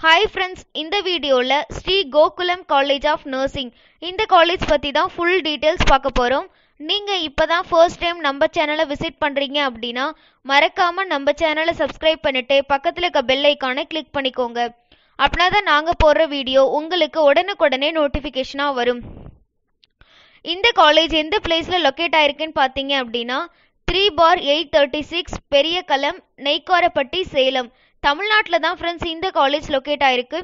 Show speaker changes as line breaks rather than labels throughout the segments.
hi friends இந்த வீடியோவில் Sri Gokulam college of nursing இந்த காலேஜ் பற்றி தான் ஃபுல் டீட்டெயில்ஸ் பார்க்க போகிறோம் நீங்கள் இப்போ தான் ஃபர்ஸ்ட் டைம் நம்ம சேனலை விசிட் பண்ணுறீங்க அப்படின்னா மறக்காமல் நம்ம சேனலை சப்ஸ்கிரைப் பண்ணிட்டு பக்கத்தில் இருக்க பெல் ஐக்கானை கிளிக் பண்ணிக்கோங்க அப்படின்னா தான் நாங்கள் போடுற வீடியோ உங்களுக்கு உடனுக்குடனே நோட்டிஃபிகேஷனாக வரும் இந்த காலேஜ் எந்த பிளேஸில் லொக்கேட் ஆயிருக்குன்னு பார்த்தீங்க அப்படின்னா three bar eight thirty six Periyakalam Neikkarapatti Salem தமிழ்நாட்டில் தான் ஃப்ரெண்ட்ஸ் இந்த காலேஜ் லொக்கேட் ஆயிருக்கு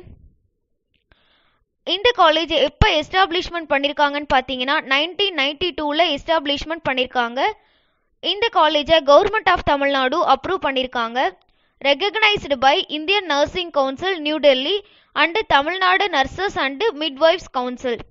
இந்த காலேஜ் எப்போ எஸ்டாப்ளிஷ்மெண்ட் பண்ணியிருக்காங்கன்னு பார்த்தீங்கன்னா நைன்டீன் நைன்டி டூவில் எஸ்டாப்ளிஷ்மெண்ட் பண்ணியிருக்காங்க இந்த காலேஜை கவர்மெண்ட் ஆஃப் தமிழ்நாடு அப்ரூவ் பண்ணியிருக்காங்க recognised by Indian nursing council New Delhi and Tamil Nadu nurses and midwives council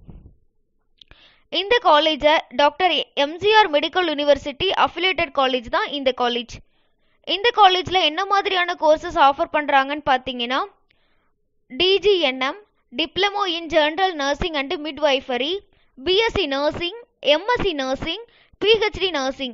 இந்த காலேஜை doctor MGR medical university affiliated college தான் இந்த காலேஜ் இந்த காலேஜில் என்ன மாதிரியான கோர்சஸ் ஆஃபர் பண்ணுறாங்கன்னு பார்த்தீங்கன்னா DGNM diploma in general nursing and midwifery BSc nursing MSc nursing PhD nursing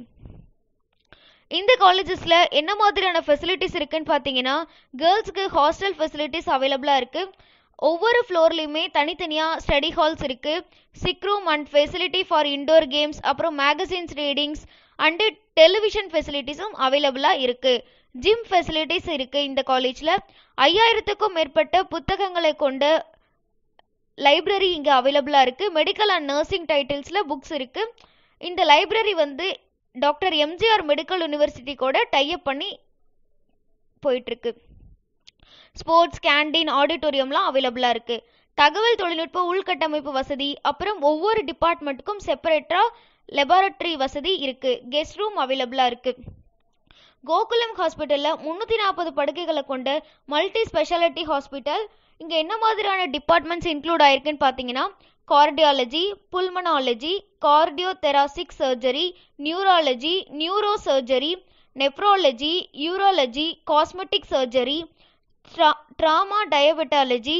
இந்த காலேஜஸில் என்ன மாதிரியான ஃபெசிலிட்டிஸ் இருக்குன்னு பார்த்தீங்கன்னா கேர்ள்ஸுக்கு ஹாஸ்டல் ஃபெசிலிட்டிஸ் அவைலபிளாக இருக்குது ஒவ்வொரு ஃப்ளோர்லேயுமே தனித்தனியாக ஸ்டடி ஹால்ஸ் இருக்குது sick room and facility for indoor games அப்புறம் மேகசின்ஸ் ரீடிங்ஸ் அண்டு டெலிவிஷன் ஃபெசிலிட்டிஸும் அவைலபிளாக இருக்குது ஜிம் ஃபெசிலிட்டிஸ் இருக்குது இந்த காலேஜில் ஐயாயிரத்துக்கும் மேற்பட்ட புத்தகங்களை கொண்ட லைப்ரரி இங்கே அவைலபிளாக இருக்குது மெடிக்கல் அண்ட் நர்சிங் டைட்டில்ஸில் புக்ஸ் இருக்குது இந்த லைப்ரரி வந்து டாக்டர் எம்ஜிஆர் மெடிக்கல் யூனிவர்சிட்டி கூட டைப் பண்ணி போயிட்டுருக்கு ஸ்போர்ட்ஸ் கேண்டீன் ஆடிட்டோரியம்லாம் அவைலபிளாக இருக்குது தகவல் தொழில்நுட்ப உள்கட்டமைப்பு வசதி அப்புறம் ஒவ்வொரு டிபார்ட்மெண்ட்டுக்கும் செப்பரேட்டாக லெபார்டரி வசதி இருக்குது கெஸ்ட் ரூம் அவைலபிளாக இருக்குது கோகுலம் ஹாஸ்பிட்டலில் முந்நூற்றி நாற்பது படுக்கைகளை கொண்ட மல்டி ஸ்பெஷாலிட்டி ஹாஸ்பிட்டல் இங்கே என்ன மாதிரியான டிபார்ட்மெண்ட்ஸ் இன்க்ளூட் ஆயிருக்குன்னு பார்த்தீங்கன்னா cardiology pulmonology cardio thoracic surgery neurology neuro surgery nephrology urology cosmetic surgery trauma diabetology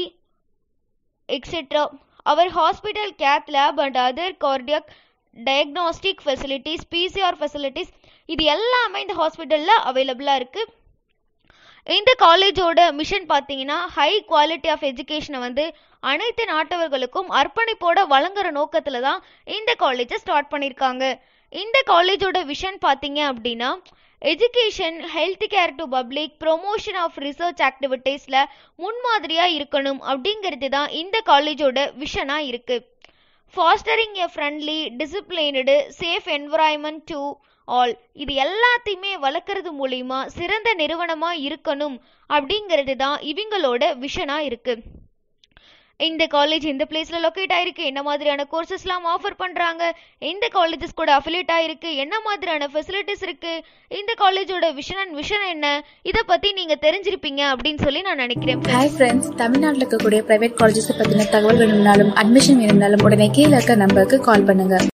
etcetera our hospital cath lab and other cardiac diagnostic facilities PCR facilities இது எல்லாமே இந்த ஹாஸ்பிட்டலில் அவைலபிளாக இருக்குது இந்த காலேஜோட மிஷன் பார்த்தீங்கன்னா ஹை குவாலிட்டி ஆஃப் எஜுகேஷனை வந்து அனைத்து நாட்டவர்களுக்கும் அர்ப்பணிப்போட வழங்குற நோக்கத்தில் தான் இந்த காலேஜை ஸ்டார்ட் பண்ணியிருக்காங்க இந்த காலேஜோட விஷன் பார்த்தீங்க அப்படின்னா education health care to public promotion of research ஆக்டிவிட்டீஸில் முன்மாதிரியாக இருக்கணும் அப்படிங்கிறது தான் இந்த காலேஜோட விஷனாக இருக்குது fostering a friendly disciplined safe environment to all இது எல்லாத்தையுமே வளர்க்குறது மூலிமா சிறந்த நிறுவனமாக இருக்கணும் அப்படிங்கிறது தான் இவங்களோட விஷனாக இருக்குது இந்த காலேஜ் இந்த பிளேஸில் லொக்கேட் ஆயிருக்கு என்ன மாதிரியான கோர்சஸ்லாம் ஆஃபர் பண்ணுறாங்க எந்த காலேஜஸ் கூட அஃபிலேட் ஆயிருக்கு என்ன மாதிரியான ஃபெசிலிட்டிஸ் இருக்குது இந்த காலேஜோட விஷன் அண்ட் விஷன் என்ன இதை பற்றி நீங்கள் தெரிஞ்சிருப்பீங்க அப்படின்னு சொல்லி நான் நினைக்கிறேன்
ஹாய் ஃப்ரெண்ட்ஸ் தமிழ்நாட்டில் இருக்கக்கூடிய பிரைவேட் காலேஜஸ் பற்றின தகவல் வேணும்னாலும் அட்மிஷன் வேணும்னாலும் உடனே கீழே இருக்க நம்பருக்கு கால் பண்ணுங்க